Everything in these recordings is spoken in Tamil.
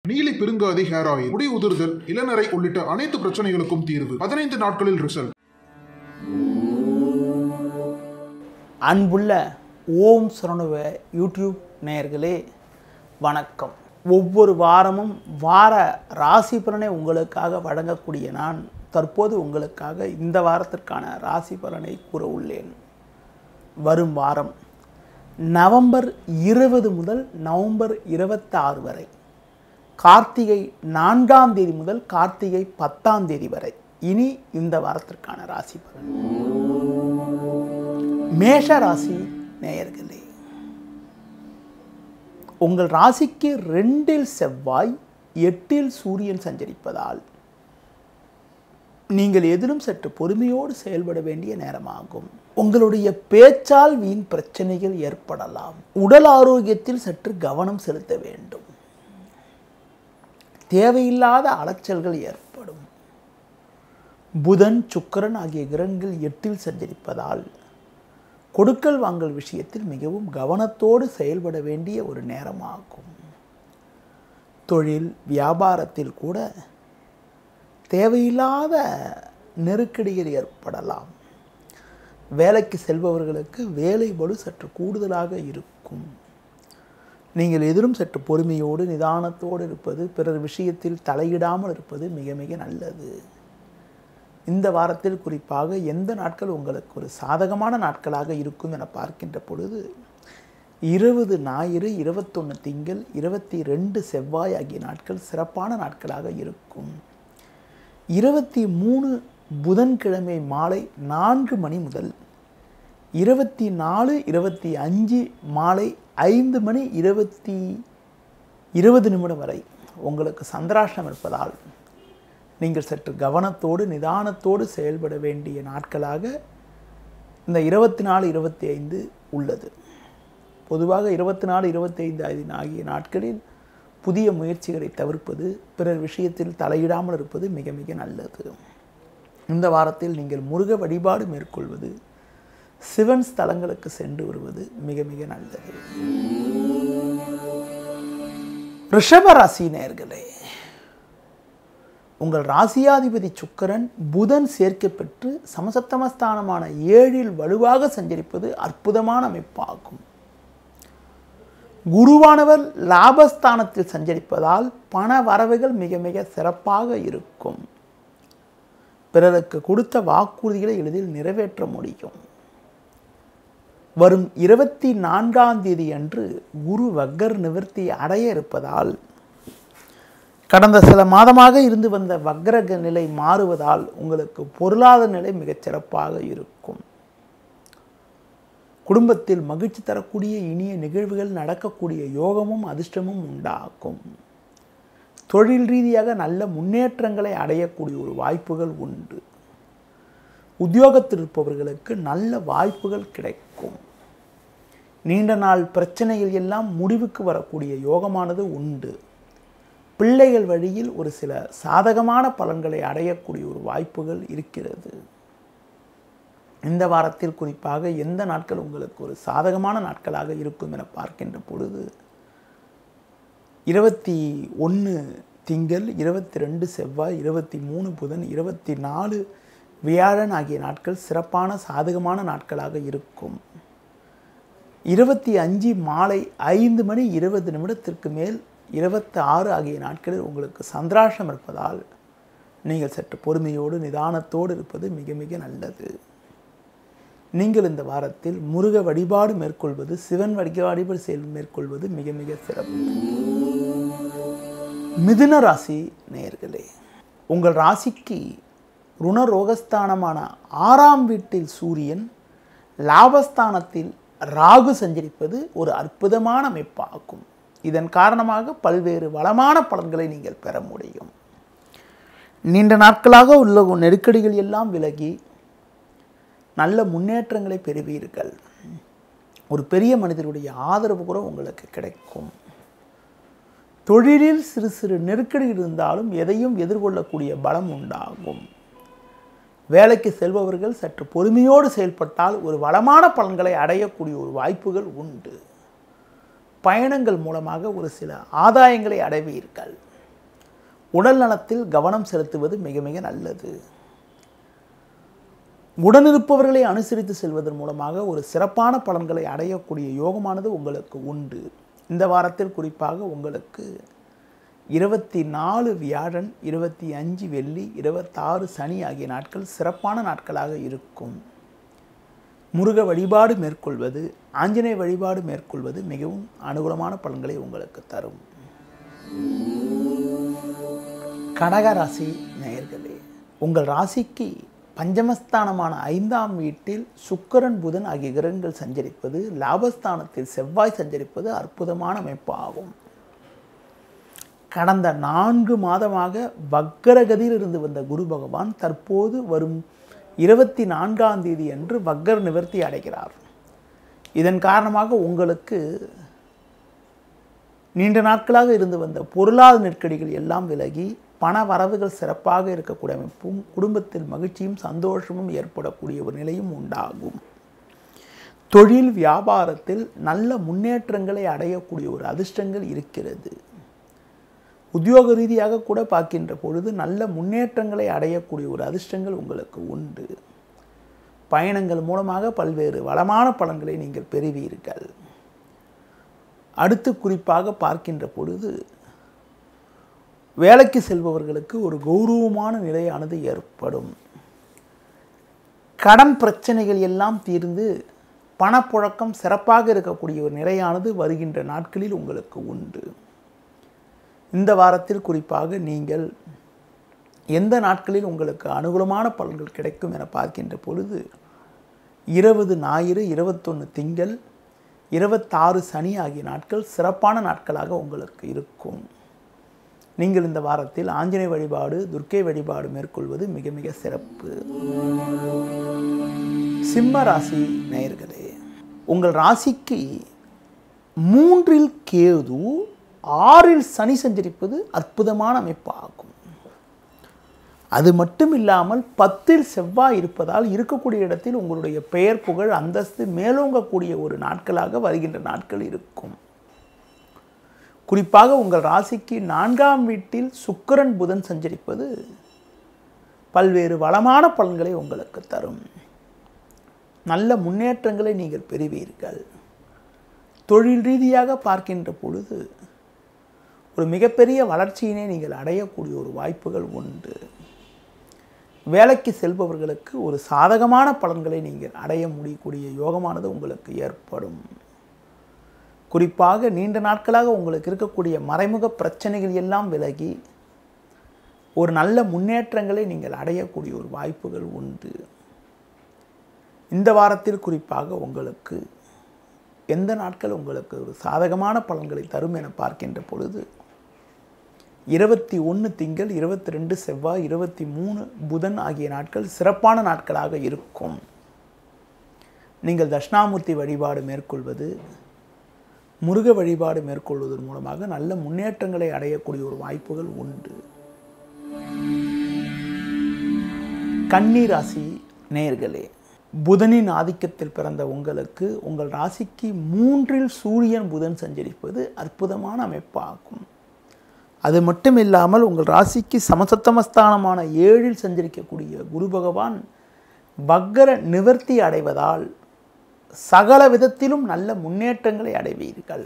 நீலி பெருங்காதி ஹேர் ஆயில் முடி உதிர்தல் இளநரை உள்ளிட்ட அனைத்து பிரச்சனைகளுக்கும் தீர்வு பதினைந்து நாட்களில் ரிசல்ட் அன்புள்ள ஓம் சரணுவ யூடியூப் நேயர்களே வணக்கம் ஒவ்வொரு வாரமும் வார ராசி பலனை உங்களுக்காக வழங்கக்கூடிய நான் தற்போது உங்களுக்காக இந்த வாரத்திற்கான ராசி பலனை கூற உள்ளேன் வரும் வாரம் நவம்பர் இருபது முதல் நவம்பர் இருபத்தாறு வரை கார்த்திகை நான்காம் தேதி முதல் கார்த்திகை பத்தாம் தேதி வரை இனி இந்த வாரத்திற்கான ராசி பலன் மேஷ ராசி நேயர்களே உங்கள் ராசிக்கு ரெண்டில் செவ்வாய் எட்டில் சூரியன் சஞ்சரிப்பதால் நீங்கள் எதிலும் சற்று பொறுமையோடு செயல்பட வேண்டிய நேரமாகும் உங்களுடைய பேச்சால் வீண் பிரச்சனைகள் ஏற்படலாம் உடல் ஆரோக்கியத்தில் சற்று கவனம் செலுத்த வேண்டும் தேவையில்லாத அலைச்சல்கள் ஏற்படும் புதன் சுக்கிரன் ஆகிய கிரகங்கள் எட்டில் சஞ்சரிப்பதால் கொடுக்கல் வாங்கல் விஷயத்தில் மிகவும் கவனத்தோடு செயல்பட வேண்டிய ஒரு நேரமாகும் தொழில் வியாபாரத்தில் கூட தேவையில்லாத நெருக்கடிகள் ஏற்படலாம் வேலைக்கு செல்பவர்களுக்கு வேலை பளு சற்று கூடுதலாக இருக்கும் நீங்கள் எதிரும் சற்று பொறுமையோடு நிதானத்தோடு இருப்பது பிறர் விஷயத்தில் தலையிடாமல் இருப்பது மிக மிக நல்லது இந்த வாரத்தில் குறிப்பாக எந்த நாட்கள் உங்களுக்கு ஒரு சாதகமான நாட்களாக இருக்கும் என பார்க்கின்ற பொழுது இருபது ஞாயிறு இருபத்தொன்று திங்கள் இருபத்தி ரெண்டு செவ்வாய் ஆகிய நாட்கள் சிறப்பான நாட்களாக இருக்கும் இருபத்தி மூணு புதன்கிழமை மாலை நான்கு மணி முதல் இருபத்தி நாலு இருபத்தி அஞ்சு மாலை ஐந்து மணி இருபத்தி இருபது நிமிடம் வரை உங்களுக்கு சந்திராஷ்டம் இருப்பதால் நீங்கள் சற்று கவனத்தோடு நிதானத்தோடு செயல்பட வேண்டிய நாட்களாக இந்த இருபத்தி நாலு இருபத்தி ஐந்து உள்ளது பொதுவாக இருபத்தி நாலு இருபத்தி ஐந்து ஐந்து ஆகிய நாட்களில் புதிய முயற்சிகளை தவிர்ப்பது பிறர் விஷயத்தில் தலையிடாமல் இருப்பது மிக மிக நல்லது இந்த வாரத்தில் நீங்கள் முருக வழிபாடு மேற்கொள்வது சிவன் ஸ்தலங்களுக்கு சென்று வருவது மிக மிக நல்லது ரிஷப ராசி நேர்களே உங்கள் ராசியாதிபதி சுக்கரன் புதன் சேர்க்கை பெற்று சமசத்தமஸ்தானமான ஏழில் வலுவாக சஞ்சரிப்பது அற்புதமான அமைப்பாகும் குருவானவர் லாபஸ்தானத்தில் சஞ்சரிப்பதால் பண வரவுகள் மிக மிக சிறப்பாக இருக்கும் பிறருக்கு கொடுத்த வாக்குறுதிகளை எளிதில் நிறைவேற்ற முடியும் வரும் இருபத்தி நான்காம் தேதி அன்று குரு வக்கர் நிவர்த்தி அடைய இருப்பதால் கடந்த சில மாதமாக இருந்து வந்த வக்ரக நிலை மாறுவதால் உங்களுக்கு பொருளாதார நிலை மிகச் சிறப்பாக இருக்கும் குடும்பத்தில் மகிழ்ச்சி தரக்கூடிய இனிய நிகழ்வுகள் நடக்கக்கூடிய யோகமும் அதிர்ஷ்டமும் உண்டாகும் தொழில் ரீதியாக நல்ல முன்னேற்றங்களை அடையக்கூடிய ஒரு வாய்ப்புகள் உண்டு உத்தியோகத்தில் இருப்பவர்களுக்கு நல்ல வாய்ப்புகள் கிடைக்கும் நீண்ட நாள் பிரச்சனைகள் எல்லாம் முடிவுக்கு வரக்கூடிய யோகமானது உண்டு பிள்ளைகள் வழியில் ஒரு சில சாதகமான பலன்களை அடையக்கூடிய ஒரு வாய்ப்புகள் இருக்கிறது இந்த வாரத்தில் குறிப்பாக எந்த நாட்கள் உங்களுக்கு ஒரு சாதகமான நாட்களாக இருக்கும் என பார்க்கின்ற பொழுது இருபத்தி ஒன்று திங்கள் இருபத்தி ரெண்டு செவ்வாய் இருபத்தி மூணு புதன் இருபத்தி நாலு வியாழன் ஆகிய நாட்கள் சிறப்பான சாதகமான நாட்களாக இருக்கும் இருபத்தி அஞ்சு மாலை ஐந்து மணி இருபது நிமிடத்திற்கு மேல் இருபத்தி ஆறு ஆகிய நாட்களில் உங்களுக்கு சந்திராஷம் இருப்பதால் நீங்கள் சற்று பொறுமையோடு நிதானத்தோடு இருப்பது மிக மிக நல்லது நீங்கள் இந்த வாரத்தில் முருக வழிபாடு மேற்கொள்வது சிவன் வழிபாடு செயல் மேற்கொள்வது மிக மிக சிறப்பு மிதுன ராசி நேயர்களே உங்கள் ராசிக்கு ருணரோகஸ்தானமான ஆறாம் வீட்டில் சூரியன் லாபஸ்தானத்தில் ராகு சஞ்சரிப்பது ஒரு அற்புதமான அமைப்பாகும் இதன் காரணமாக பல்வேறு வளமான பலன்களை நீங்கள் பெற முடியும் நீண்ட நாட்களாக உள்ள நெருக்கடிகள் எல்லாம் விலகி நல்ல முன்னேற்றங்களை பெறுவீர்கள் ஒரு பெரிய மனிதருடைய ஆதரவு கூட உங்களுக்கு கிடைக்கும் தொழிலில் சிறு சிறு நெருக்கடி இருந்தாலும் எதையும் எதிர்கொள்ளக்கூடிய பலம் உண்டாகும் வேலைக்கு செல்பவர்கள் சற்று பொறுமையோடு செயல்பட்டால் ஒரு வளமான பலன்களை அடையக்கூடிய ஒரு வாய்ப்புகள் உண்டு பயணங்கள் மூலமாக ஒரு சில ஆதாயங்களை அடைவீர்கள் உடல் நலத்தில் கவனம் செலுத்துவது மிக மிக நல்லது உடனிருப்பவர்களை அனுசரித்து செல்வதன் மூலமாக ஒரு சிறப்பான பலன்களை அடையக்கூடிய யோகமானது உங்களுக்கு உண்டு இந்த வாரத்தில் குறிப்பாக உங்களுக்கு இருபத்தி நாலு வியாழன் இருபத்தி அஞ்சு வெள்ளி இருபத்தாறு சனி ஆகிய நாட்கள் சிறப்பான நாட்களாக இருக்கும் முருக வழிபாடு மேற்கொள்வது ஆஞ்சநேய வழிபாடு மேற்கொள்வது மிகவும் அனுகூலமான பலன்களை உங்களுக்கு தரும் கடக ராசி நேயர்களே உங்கள் ராசிக்கு பஞ்சமஸ்தானமான ஐந்தாம் வீட்டில் சுக்கிரன் புதன் ஆகிய கிரகங்கள் சஞ்சரிப்பது லாபஸ்தானத்தில் செவ்வாய் சஞ்சரிப்பது அற்புதமான அமைப்பு ஆகும் கடந்த நான்கு மாதமாக வக்கரகதியில் இருந்து வந்த குரு பகவான் தற்போது வரும் இருபத்தி நான்காம் தேதி அன்று வக்கர நிவர்த்தி அடைகிறார் இதன் காரணமாக உங்களுக்கு நீண்ட நாட்களாக இருந்து வந்த பொருளாதார நெருக்கடிகள் எல்லாம் விலகி பண வரவுகள் சிறப்பாக இருக்கக்கூடிய அமைப்பும் குடும்பத்தில் மகிழ்ச்சியும் சந்தோஷமும் ஏற்படக்கூடிய ஒரு நிலையும் உண்டாகும் தொழில் வியாபாரத்தில் நல்ல முன்னேற்றங்களை அடையக்கூடிய ஒரு அதிர்ஷ்டங்கள் இருக்கிறது உத்தியோக ரீதியாக கூட பார்க்கின்ற பொழுது நல்ல முன்னேற்றங்களை அடையக்கூடிய ஒரு அதிர்ஷ்டங்கள் உங்களுக்கு உண்டு பயணங்கள் மூலமாக பல்வேறு வளமான பலன்களை நீங்கள் பெறுவீர்கள் அடுத்து குறிப்பாக பார்க்கின்ற பொழுது வேலைக்கு செல்பவர்களுக்கு ஒரு கௌரவமான நிலையானது ஏற்படும் கடன் பிரச்சனைகள் எல்லாம் தீர்ந்து பணப்புழக்கம் சிறப்பாக இருக்கக்கூடிய ஒரு நிலையானது வருகின்ற நாட்களில் உங்களுக்கு உண்டு இந்த வாரத்தில் குறிப்பாக நீங்கள் எந்த நாட்களில் உங்களுக்கு அனுகூலமான பலன்கள் கிடைக்கும் என பார்க்கின்ற பொழுது இருபது ஞாயிறு இருபத்தொன்று திங்கள் இருபத்தாறு சனி ஆகிய நாட்கள் சிறப்பான நாட்களாக உங்களுக்கு இருக்கும் நீங்கள் இந்த வாரத்தில் ஆஞ்சநேய வழிபாடு துர்க்கை வழிபாடு மேற்கொள்வது மிக மிக சிறப்பு சிம்ம ராசி நேயர்களே உங்கள் ராசிக்கு மூன்றில் கேது ஆறில் சனி சஞ்சரிப்பது அற்புதமான அமைப்பாகும் அது மட்டும் இல்லாமல் பத்தில் செவ்வாய் இருப்பதால் இருக்கக்கூடிய இடத்தில் உங்களுடைய பெயர் புகழ் அந்தஸ்து மேலோங்கக்கூடிய ஒரு நாட்களாக வருகின்ற நாட்கள் இருக்கும் குறிப்பாக உங்கள் ராசிக்கு நான்காம் வீட்டில் சுக்கிரன் புதன் சஞ்சரிப்பது பல்வேறு வளமான பலன்களை உங்களுக்கு தரும் நல்ல முன்னேற்றங்களை நீங்கள் பெறுவீர்கள் தொழில் ரீதியாக பார்க்கின்ற பொழுது ஒரு மிகப்பெரிய வளர்ச்சியினை நீங்கள் அடையக்கூடிய ஒரு வாய்ப்புகள் உண்டு வேலைக்கு செல்பவர்களுக்கு ஒரு சாதகமான பலன்களை நீங்கள் அடைய முடியக்கூடிய யோகமானது உங்களுக்கு ஏற்படும் குறிப்பாக நீண்ட நாட்களாக உங்களுக்கு இருக்கக்கூடிய மறைமுக பிரச்சனைகள் எல்லாம் விலகி ஒரு நல்ல முன்னேற்றங்களை நீங்கள் அடையக்கூடிய ஒரு வாய்ப்புகள் உண்டு இந்த வாரத்தில் குறிப்பாக உங்களுக்கு எந்த நாட்கள் உங்களுக்கு ஒரு சாதகமான பலன்களை தரும் என பார்க்கின்ற பொழுது இருபத்தி ஒன்று திங்கள் இருபத்தி ரெண்டு செவ்வாய் இருபத்தி மூணு புதன் ஆகிய நாட்கள் சிறப்பான நாட்களாக இருக்கும் நீங்கள் தட்சிணாமூர்த்தி வழிபாடு மேற்கொள்வது முருக வழிபாடு மேற்கொள்வதன் மூலமாக நல்ல முன்னேற்றங்களை அடையக்கூடிய ஒரு வாய்ப்புகள் உண்டு கன்னி ராசி நேர்களே புதனின் ஆதிக்கத்தில் பிறந்த உங்களுக்கு உங்கள் ராசிக்கு மூன்றில் சூரியன் புதன் சஞ்சரிப்பது அற்புதமான அமைப்பாகும் அது மட்டும் இல்லாமல் உங்கள் ராசிக்கு சமசத்தமஸ்தானமான ஏழில் சஞ்சரிக்கக்கூடிய குரு பகவான் வக்கர நிவர்த்தி அடைவதால் சகல விதத்திலும் நல்ல முன்னேற்றங்களை அடைவீர்கள்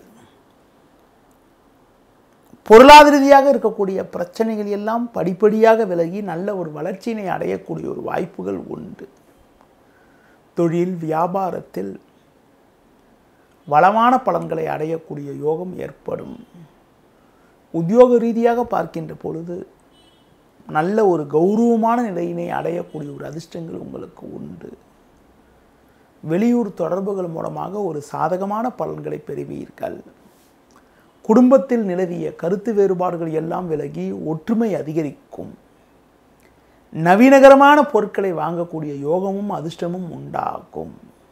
பொருளாதார ரீதியாக இருக்கக்கூடிய பிரச்சனைகள் எல்லாம் படிப்படியாக விலகி நல்ல ஒரு வளர்ச்சியினை அடையக்கூடிய ஒரு வாய்ப்புகள் உண்டு தொழில் வியாபாரத்தில் வளமான பலன்களை அடையக்கூடிய யோகம் ஏற்படும் உத்தியோக ரீதியாக பார்க்கின்ற பொழுது நல்ல ஒரு கௌரவமான நிலையினை அடையக்கூடிய ஒரு அதிர்ஷ்டங்கள் உங்களுக்கு உண்டு வெளியூர் தொடர்புகள் மூலமாக ஒரு சாதகமான பலன்களை பெறுவீர்கள் குடும்பத்தில் நிலவிய கருத்து வேறுபாடுகள் எல்லாம் விலகி ஒற்றுமை அதிகரிக்கும் நவீனகரமான பொருட்களை வாங்கக்கூடிய யோகமும் அதிர்ஷ்டமும் உண்டாகும்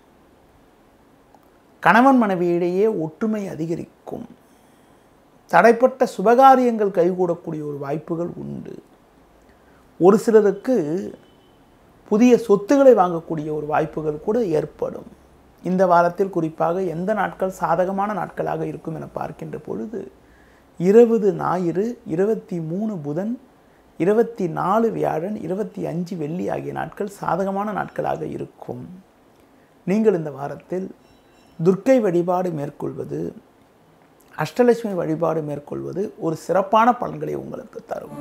கணவன் மனைவியிடையே ஒற்றுமை அதிகரிக்கும் தடைப்பட்ட சுபகாரியங்கள் கைகூடக்கூடிய ஒரு வாய்ப்புகள் உண்டு ஒரு சிலருக்கு புதிய சொத்துக்களை வாங்கக்கூடிய ஒரு வாய்ப்புகள் கூட ஏற்படும் இந்த வாரத்தில் குறிப்பாக எந்த நாட்கள் சாதகமான நாட்களாக இருக்கும் என பார்க்கின்ற பொழுது இருபது ஞாயிறு இருபத்தி மூணு புதன் இருபத்தி நாலு வியாழன் இருபத்தி அஞ்சு வெள்ளி ஆகிய நாட்கள் சாதகமான நாட்களாக இருக்கும் நீங்கள் இந்த வாரத்தில் துர்க்கை வழிபாடு மேற்கொள்வது அஷ்டலட்சுமி வழிபாடு மேற்கொள்வது ஒரு சிறப்பான பலன்களை உங்களுக்கு தரும்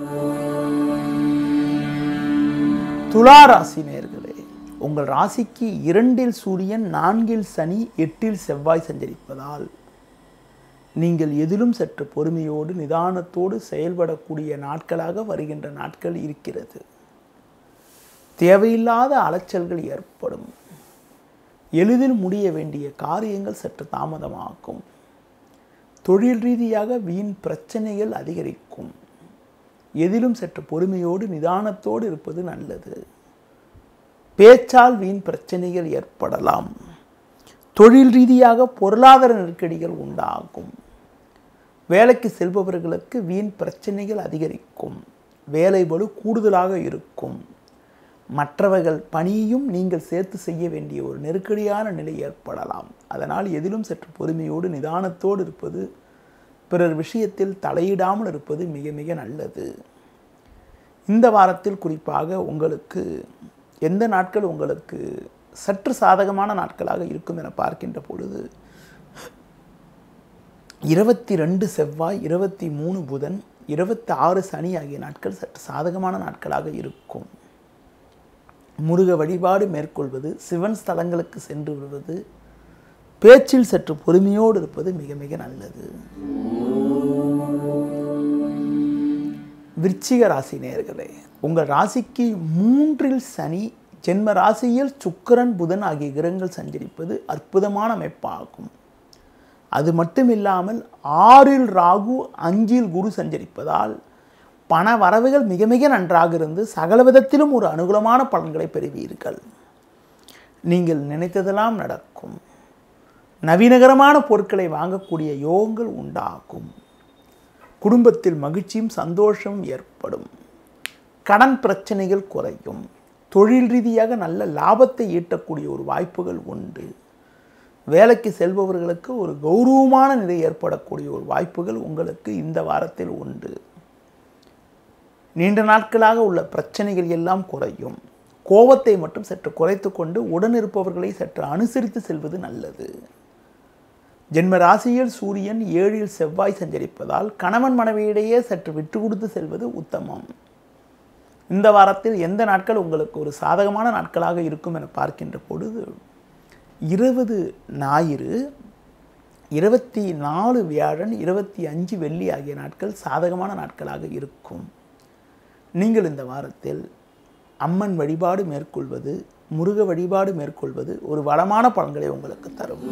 துலா ராசி நேர்களே உங்கள் ராசிக்கு இரண்டில் சூரியன் நான்கில் சனி எட்டில் செவ்வாய் சஞ்சரிப்பதால் நீங்கள் எதிலும் சற்று பொறுமையோடு நிதானத்தோடு செயல்படக்கூடிய நாட்களாக வருகின்ற நாட்கள் இருக்கிறது தேவையில்லாத அலைச்சல்கள் ஏற்படும் எளிதில் முடிய வேண்டிய காரியங்கள் சற்று தாமதமாகும் தொழில் ரீதியாக வீண் பிரச்சனைகள் அதிகரிக்கும் எதிலும் சற்று பொறுமையோடு நிதானத்தோடு இருப்பது நல்லது பேச்சால் வீண் பிரச்சனைகள் ஏற்படலாம் தொழில் ரீதியாக பொருளாதார நெருக்கடிகள் உண்டாகும் வேலைக்கு செல்பவர்களுக்கு வீண் பிரச்சனைகள் அதிகரிக்கும் வேலை பளு கூடுதலாக இருக்கும் மற்றவர்கள் பணியையும் நீங்கள் சேர்த்து செய்ய வேண்டிய ஒரு நெருக்கடியான நிலை ஏற்படலாம் அதனால் எதிலும் சற்று பொறுமையோடு நிதானத்தோடு இருப்பது பிறர் விஷயத்தில் தலையிடாமல் இருப்பது மிக மிக நல்லது இந்த வாரத்தில் குறிப்பாக உங்களுக்கு எந்த நாட்கள் உங்களுக்கு சற்று சாதகமான நாட்களாக இருக்கும் என பார்க்கின்ற பொழுது இருபத்தி ரெண்டு செவ்வாய் இருபத்தி மூணு புதன் இருபத்தி ஆறு சனி ஆகிய நாட்கள் சற்று சாதகமான நாட்களாக இருக்கும் முருக வழிபாடு மேற்கொள்வது சிவன் ஸ்தலங்களுக்கு சென்று விடுவது பேச்சில் சற்று பொறுமையோடு இருப்பது மிக மிக நல்லது விருச்சிக ராசி நேர்களே உங்கள் ராசிக்கு மூன்றில் சனி ஜென்ம ராசியில் சுக்கிரன் புதன் ஆகிய கிரகங்கள் சஞ்சரிப்பது அற்புதமான அமைப்பாகும் அது மட்டும் இல்லாமல் ஆறில் ராகு அஞ்சில் குரு சஞ்சரிப்பதால் பண வரவுகள் மிக மிக நன்றாக இருந்து சகல விதத்திலும் ஒரு அனுகூலமான பலன்களை பெறுவீர்கள் நீங்கள் நினைத்ததெல்லாம் நடக்கும் நவீனகரமான பொருட்களை வாங்கக்கூடிய யோகங்கள் உண்டாகும் குடும்பத்தில் மகிழ்ச்சியும் சந்தோஷமும் ஏற்படும் கடன் பிரச்சனைகள் குறையும் தொழில் ரீதியாக நல்ல லாபத்தை ஈட்டக்கூடிய ஒரு வாய்ப்புகள் உண்டு வேலைக்கு செல்பவர்களுக்கு ஒரு கௌரவமான நிலை ஏற்படக்கூடிய ஒரு வாய்ப்புகள் உங்களுக்கு இந்த வாரத்தில் உண்டு நீண்ட நாட்களாக உள்ள பிரச்சனைகள் எல்லாம் குறையும் கோபத்தை மட்டும் சற்று குறைத்து கொண்டு உடன் இருப்பவர்களை சற்று அனுசரித்து செல்வது நல்லது ஜென்ம ராசியில் சூரியன் ஏழில் செவ்வாய் சஞ்சரிப்பதால் கணவன் மனைவியிடையே சற்று விட்டு கொடுத்து செல்வது உத்தமம் இந்த வாரத்தில் எந்த நாட்கள் உங்களுக்கு ஒரு சாதகமான நாட்களாக இருக்கும் என பார்க்கின்ற பொழுது இருபது ஞாயிறு இருபத்தி நாலு வியாழன் இருபத்தி அஞ்சு வெள்ளி ஆகிய நாட்கள் சாதகமான நாட்களாக இருக்கும் நீங்கள் இந்த வாரத்தில் அம்மன் வழிபாடு மேற்கொள்வது முருக வழிபாடு மேற்கொள்வது ஒரு வளமான பலன்களை உங்களுக்கு தரும்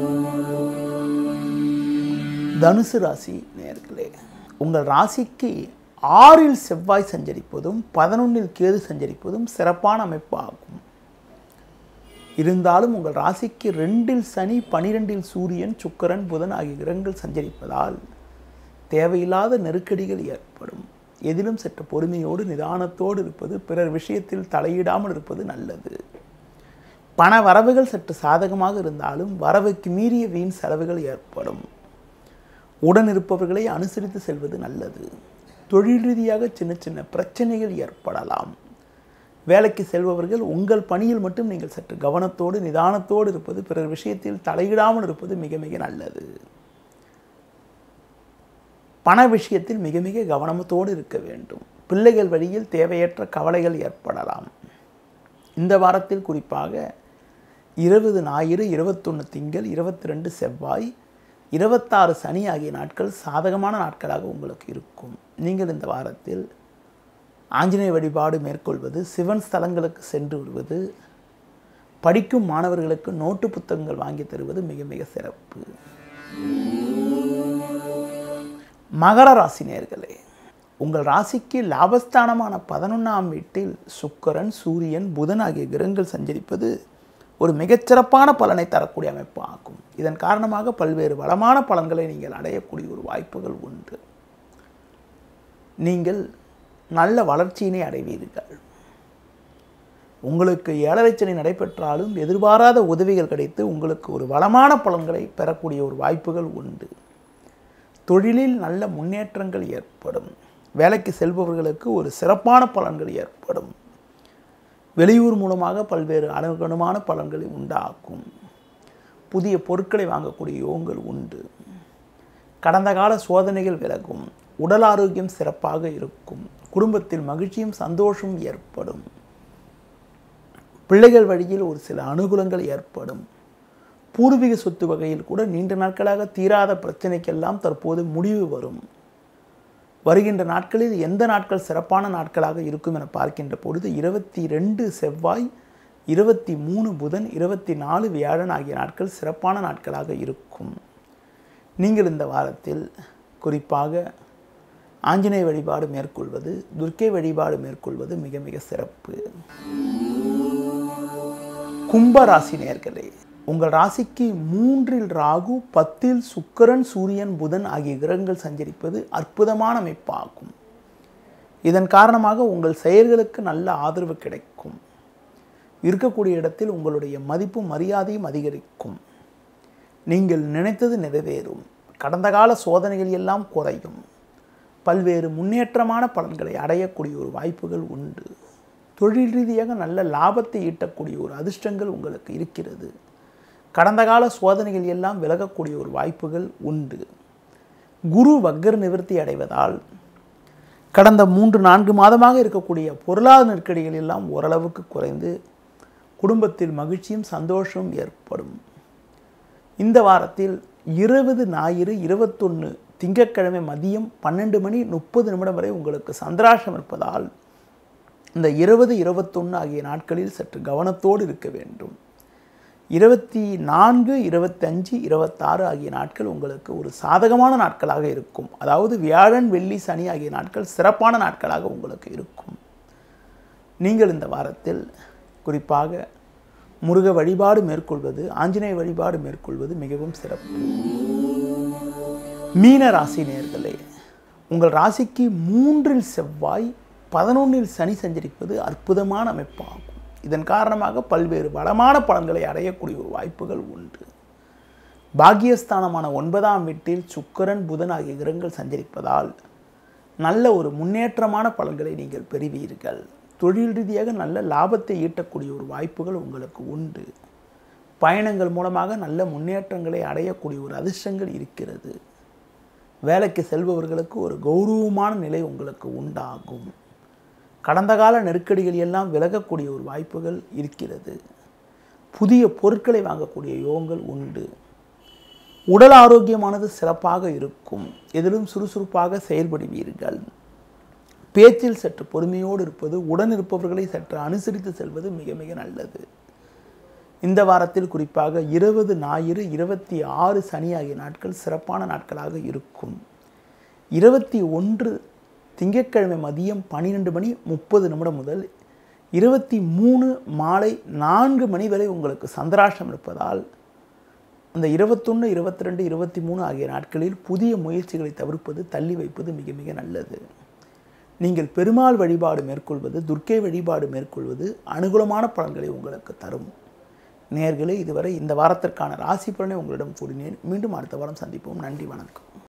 தனுசு ராசி நேர்களே உங்கள் ராசிக்கு ஆறில் செவ்வாய் சஞ்சரிப்பதும் பதினொன்றில் கேது சஞ்சரிப்பதும் சிறப்பான அமைப்பு ஆகும் இருந்தாலும் உங்கள் ராசிக்கு ரெண்டில் சனி பனிரெண்டில் சூரியன் சுக்கரன் புதன் ஆகிய கிரகங்கள் சஞ்சரிப்பதால் தேவையில்லாத நெருக்கடிகள் ஏற்படும் எதிலும் சற்று பொறுமையோடு நிதானத்தோடு இருப்பது பிறர் விஷயத்தில் தலையிடாமல் இருப்பது நல்லது பண வரவுகள் சற்று சாதகமாக இருந்தாலும் வரவுக்கு மீறிய வீண் செலவுகள் ஏற்படும் உடன் இருப்பவர்களை அனுசரித்து செல்வது நல்லது தொழில் ரீதியாக சின்ன சின்ன பிரச்சனைகள் ஏற்படலாம் வேலைக்கு செல்பவர்கள் உங்கள் பணியில் மட்டும் நீங்கள் சற்று கவனத்தோடு நிதானத்தோடு இருப்பது பிறர் விஷயத்தில் தலையிடாமல் இருப்பது மிக மிக நல்லது பண விஷயத்தில் மிக மிக கவனத்தோடு இருக்க வேண்டும் பிள்ளைகள் வழியில் தேவையற்ற கவலைகள் ஏற்படலாம் இந்த வாரத்தில் குறிப்பாக இருபது ஞாயிறு இருபத்தொன்று திங்கள் இருபத்தி ரெண்டு செவ்வாய் இருபத்தாறு சனி ஆகிய நாட்கள் சாதகமான நாட்களாக உங்களுக்கு இருக்கும் நீங்கள் இந்த வாரத்தில் ஆஞ்சநேய வழிபாடு மேற்கொள்வது சிவன் ஸ்தலங்களுக்கு சென்று விடுவது படிக்கும் மாணவர்களுக்கு நோட்டு புத்தகங்கள் வாங்கி தருவது மிக மிக சிறப்பு மகர ராசி நேர்களே உங்கள் ராசிக்கு லாபஸ்தானமான பதினொன்றாம் வீட்டில் சுக்கரன் சூரியன் புதன் ஆகிய கிரகங்கள் சஞ்சரிப்பது ஒரு மிகச்சிறப்பான பலனை தரக்கூடிய அமைப்பு ஆகும் இதன் காரணமாக பல்வேறு வளமான பலன்களை நீங்கள் அடையக்கூடிய ஒரு வாய்ப்புகள் உண்டு நீங்கள் நல்ல வளர்ச்சியினை அடைவீர்கள் உங்களுக்கு ஏழரை சனி நடைபெற்றாலும் எதிர்பாராத உதவிகள் கிடைத்து உங்களுக்கு ஒரு வளமான பலன்களை பெறக்கூடிய ஒரு வாய்ப்புகள் உண்டு தொழிலில் நல்ல முன்னேற்றங்கள் ஏற்படும் வேலைக்கு செல்பவர்களுக்கு ஒரு சிறப்பான பலன்கள் ஏற்படும் வெளியூர் மூலமாக பல்வேறு அனுகுணமான பலன்களை உண்டாக்கும் புதிய பொருட்களை வாங்கக்கூடிய யோகங்கள் உண்டு கடந்த கால சோதனைகள் விலகும் உடல் ஆரோக்கியம் சிறப்பாக இருக்கும் குடும்பத்தில் மகிழ்ச்சியும் சந்தோஷமும் ஏற்படும் பிள்ளைகள் வழியில் ஒரு சில அனுகூலங்கள் ஏற்படும் பூர்வீக சொத்து வகையில் கூட நீண்ட நாட்களாக தீராத பிரச்சனைக்கெல்லாம் தற்போது முடிவு வரும் வருகின்ற நாட்களில் எந்த நாட்கள் சிறப்பான நாட்களாக இருக்கும் என பார்க்கின்ற பொழுது இருபத்தி ரெண்டு செவ்வாய் இருபத்தி மூணு புதன் இருபத்தி நாலு வியாழன் ஆகிய நாட்கள் சிறப்பான நாட்களாக இருக்கும் நீங்கள் இந்த வாரத்தில் குறிப்பாக ஆஞ்சநேய வழிபாடு மேற்கொள்வது துர்க்கை வழிபாடு மேற்கொள்வது மிக மிக சிறப்பு கும்ப ராசி நேர்களே உங்கள் ராசிக்கு மூன்றில் ராகு பத்தில் சுக்கிரன் சூரியன் புதன் ஆகிய கிரகங்கள் சஞ்சரிப்பது அற்புதமான அமைப்பாகும் இதன் காரணமாக உங்கள் செயல்களுக்கு நல்ல ஆதரவு கிடைக்கும் இருக்கக்கூடிய இடத்தில் உங்களுடைய மதிப்பும் மரியாதையும் அதிகரிக்கும் நீங்கள் நினைத்தது நிறைவேறும் கடந்த கால சோதனைகள் எல்லாம் குறையும் பல்வேறு முன்னேற்றமான பலன்களை அடையக்கூடிய ஒரு வாய்ப்புகள் உண்டு தொழில் ரீதியாக நல்ல லாபத்தை ஈட்டக்கூடிய ஒரு அதிர்ஷ்டங்கள் உங்களுக்கு இருக்கிறது கடந்த கால சோதனைகள் எல்லாம் விலகக்கூடிய ஒரு வாய்ப்புகள் உண்டு குரு வக்கர நிவர்த்தி அடைவதால் கடந்த மூன்று நான்கு மாதமாக இருக்கக்கூடிய பொருளாதார நெருக்கடிகள் எல்லாம் ஓரளவுக்கு குறைந்து குடும்பத்தில் மகிழ்ச்சியும் சந்தோஷமும் ஏற்படும் இந்த வாரத்தில் இருபது ஞாயிறு இருபத்தொன்று திங்கட்கிழமை மதியம் பன்னெண்டு மணி முப்பது நிமிடம் வரை உங்களுக்கு சந்திராஷம் இருப்பதால் இந்த இருபது இருபத்தொன்று ஆகிய நாட்களில் சற்று கவனத்தோடு இருக்க வேண்டும் இருபத்தி நான்கு இருபத்தஞ்சு இருபத்தாறு ஆகிய நாட்கள் உங்களுக்கு ஒரு சாதகமான நாட்களாக இருக்கும் அதாவது வியாழன் வெள்ளி சனி ஆகிய நாட்கள் சிறப்பான நாட்களாக உங்களுக்கு இருக்கும் நீங்கள் இந்த வாரத்தில் குறிப்பாக முருக வழிபாடு மேற்கொள்வது ஆஞ்சநேய வழிபாடு மேற்கொள்வது மிகவும் சிறப்பு மீன ராசி நேர்களே உங்கள் ராசிக்கு மூன்றில் செவ்வாய் பதினொன்றில் சனி சஞ்சரிப்பது அற்புதமான அமைப்பாகும் இதன் காரணமாக பல்வேறு வளமான பலன்களை அடையக்கூடிய ஒரு வாய்ப்புகள் உண்டு பாக்கியஸ்தானமான ஒன்பதாம் வீட்டில் சுக்கரன் புதன் ஆகிய கிரகங்கள் சஞ்சரிப்பதால் நல்ல ஒரு முன்னேற்றமான பலன்களை நீங்கள் பெறுவீர்கள் தொழில் ரீதியாக நல்ல லாபத்தை ஈட்டக்கூடிய ஒரு வாய்ப்புகள் உங்களுக்கு உண்டு பயணங்கள் மூலமாக நல்ல முன்னேற்றங்களை அடையக்கூடிய ஒரு அதிர்ஷ்டங்கள் இருக்கிறது வேலைக்கு செல்பவர்களுக்கு ஒரு கௌரவமான நிலை உங்களுக்கு உண்டாகும் கடந்த கால நெருக்கடிகள் எல்லாம் விலகக்கூடிய ஒரு வாய்ப்புகள் இருக்கிறது புதிய பொருட்களை வாங்கக்கூடிய யோகங்கள் உண்டு உடல் ஆரோக்கியமானது சிறப்பாக இருக்கும் எதிலும் சுறுசுறுப்பாக செயல்படுவீர்கள் பேச்சில் சற்று பொறுமையோடு இருப்பது உடன் இருப்பவர்களை சற்று அனுசரித்து செல்வது மிக மிக நல்லது இந்த வாரத்தில் குறிப்பாக இருபது ஞாயிறு இருபத்தி ஆறு சனி ஆகிய நாட்கள் சிறப்பான நாட்களாக இருக்கும் இருபத்தி ஒன்று திங்கட்கிழமை மதியம் பன்னிரெண்டு மணி முப்பது நிமிடம் முதல் இருபத்தி மூணு மாலை நான்கு மணி வரை உங்களுக்கு சந்திராஷ்டம் இருப்பதால் அந்த இருபத்தொன்று இருபத்தி ரெண்டு இருபத்தி மூணு ஆகிய நாட்களில் புதிய முயற்சிகளை தவிர்ப்பது தள்ளி வைப்பது மிக மிக நல்லது நீங்கள் பெருமாள் வழிபாடு மேற்கொள்வது துர்க்கை வழிபாடு மேற்கொள்வது அனுகூலமான பலன்களை உங்களுக்கு தரும் நேர்களே இதுவரை இந்த வாரத்திற்கான ராசி பலனை உங்களிடம் கூறினேன் மீண்டும் அடுத்த வாரம் சந்திப்போம் நன்றி வணக்கம்